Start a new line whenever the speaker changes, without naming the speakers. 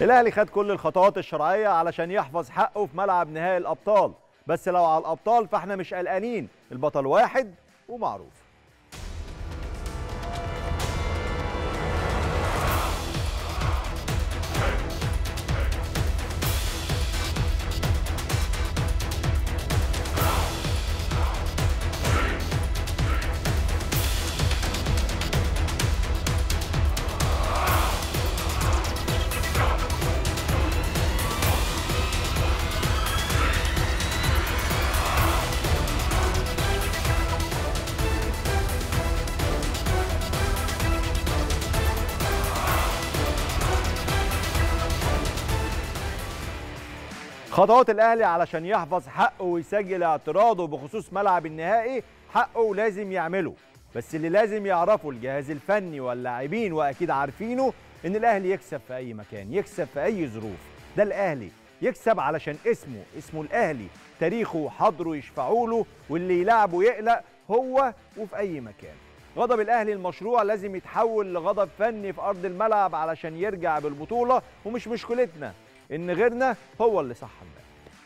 الاهلي خد كل الخطوات الشرعيه علشان يحفظ حقه في ملعب نهائي الابطال بس لو على الابطال فاحنا مش قلقانين البطل واحد ومعروف خطوات الاهلي علشان يحفظ حقه ويسجل اعتراضه بخصوص ملعب النهائي حقه لازم يعمله بس اللي لازم يعرفه الجهاز الفني واللاعبين واكيد عارفينه ان الاهلي يكسب في اي مكان يكسب في اي ظروف ده الاهلي يكسب علشان اسمه اسمه الاهلي تاريخه وحضره يشفعوا له واللي يلعبه يقلق هو وفي اي مكان غضب الاهلي المشروع لازم يتحول لغضب فني في ارض الملعب علشان يرجع بالبطوله ومش مشكلتنا ان غيرنا هو اللي صح